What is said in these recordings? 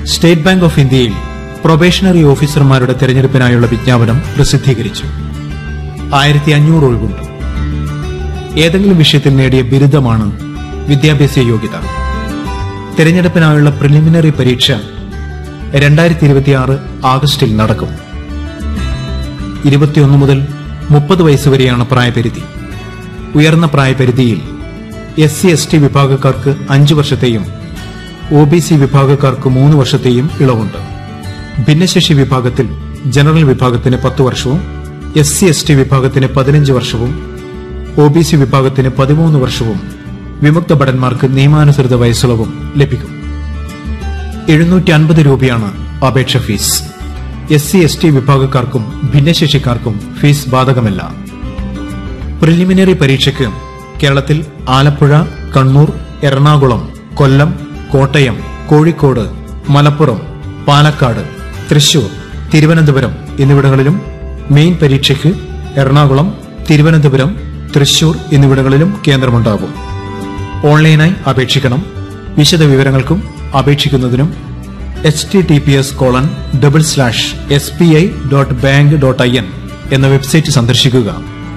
state bank of ഇന്ത്യയിൽ probationary ഓഫീസർമാരുടെ തെരഞ്ഞെടുപ്പിനായുള്ള വിജ്ഞാപനം പ്രസിദ്ധീകരിച്ചു ആയിരത്തി അഞ്ഞൂറ് ഒഴിവുണ്ട് ഏതെങ്കിലും വിഷയത്തിൽ നേടിയ ബിരുദമാണ് വിദ്യാഭ്യാസ യോഗ്യത തെരഞ്ഞെടുപ്പിനായുള്ള പ്രിലിമിനറി പരീക്ഷ രണ്ടായിരത്തി ഇരുപത്തിയാറ് ആഗസ്റ്റിൽ നടക്കും ഇരുപത്തിയൊന്ന് മുതൽ മുപ്പത് വയസ്സ് വരെയാണ് പ്രായപരിധി ഉയർന്ന പ്രായപരിധിയിൽ എസ് സി എസ് ടി വിഭാഗക്കാർക്ക് അഞ്ചു വർഷത്തെയും ഒ ബി സി വിഭാഗക്കാർക്ക് മൂന്ന് വർഷത്തെയും ഇളവുണ്ട് ഭിന്നശേഷി വിഭാഗത്തിൽ ജനറൽ വിഭാഗത്തിന് പത്ത് വർഷവും എസ് സി എസ് ടി വിഭാഗത്തിന് പതിനഞ്ച് വർഷവും ഒ ബി സി വിഭാഗത്തിന് പതിമൂന്ന് വർഷവും വിമുക്ത ഭടന്മാർക്ക് നിയമാനുസൃത വയസ്സിളവും ലഭിക്കും എഴുന്നൂറ്റി അൻപത് രൂപയാണ് അപേക്ഷ fees S C S T വിഭാഗക്കാർക്കും ഭിന്നശേഷിക്കാർക്കും ഫീസ് ബാധകമല്ല പ്രിലിമിനറി പരീക്ഷയ്ക്ക് കേരളത്തിൽ ആലപ്പുഴ കണ്ണൂർ എറണാകുളം കൊല്ലം കോട്ടയം കോഴിക്കോട് മലപ്പുറം പാലക്കാട് തൃശൂർ തിരുവനന്തപുരം എന്നിവിടങ്ങളിലും മെയിൻ പരീക്ഷയ്ക്ക് എറണാകുളം തിരുവനന്തപുരം തൃശൂർ എന്നിവിടങ്ങളിലും കേന്ദ്രമുണ്ടാകും ഓൺലൈനായി അപേക്ഷിക്കണം വിശദ വിവരങ്ങൾക്കും അപേക്ഷിക്കുന്നതിനും H T T P S colon double slash S B I dot bank dot I N എന്ന വെബ്സൈറ്റ് സന്ദർശിക്കുക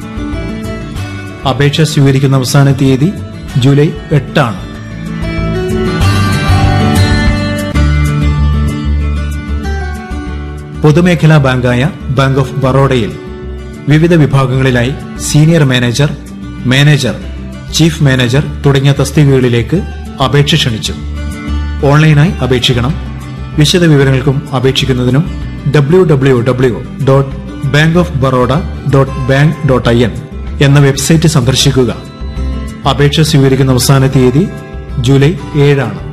അപേക്ഷ സ്വീകരിക്കുന്ന അവസാന തീയതി ജൂലൈ എട്ടാണ് പൊതുമേഖലാ ബാങ്കായ ബാങ്ക് ഓഫ് ബറോഡയിൽ വിവിധ വിഭാഗങ്ങളിലായി senior manager manager chief manager തുടങ്ങിയ തസ്തികകളിലേക്ക് അപേക്ഷ ക്ഷണിച്ചു ഓൺലൈനായി അപേക്ഷിക്കണം വിശദ വിവരങ്ങൾക്കും അപേക്ഷിക്കുന്നതിനും W W W dot bank of Baroda dot bank dot I N എന്ന വെബ്സൈറ്റ് സന്ദർശിക്കുക അപേക്ഷ സ്വീകരിക്കുന്ന അവസാന തീയതി ജൂലൈ ഏഴാണ്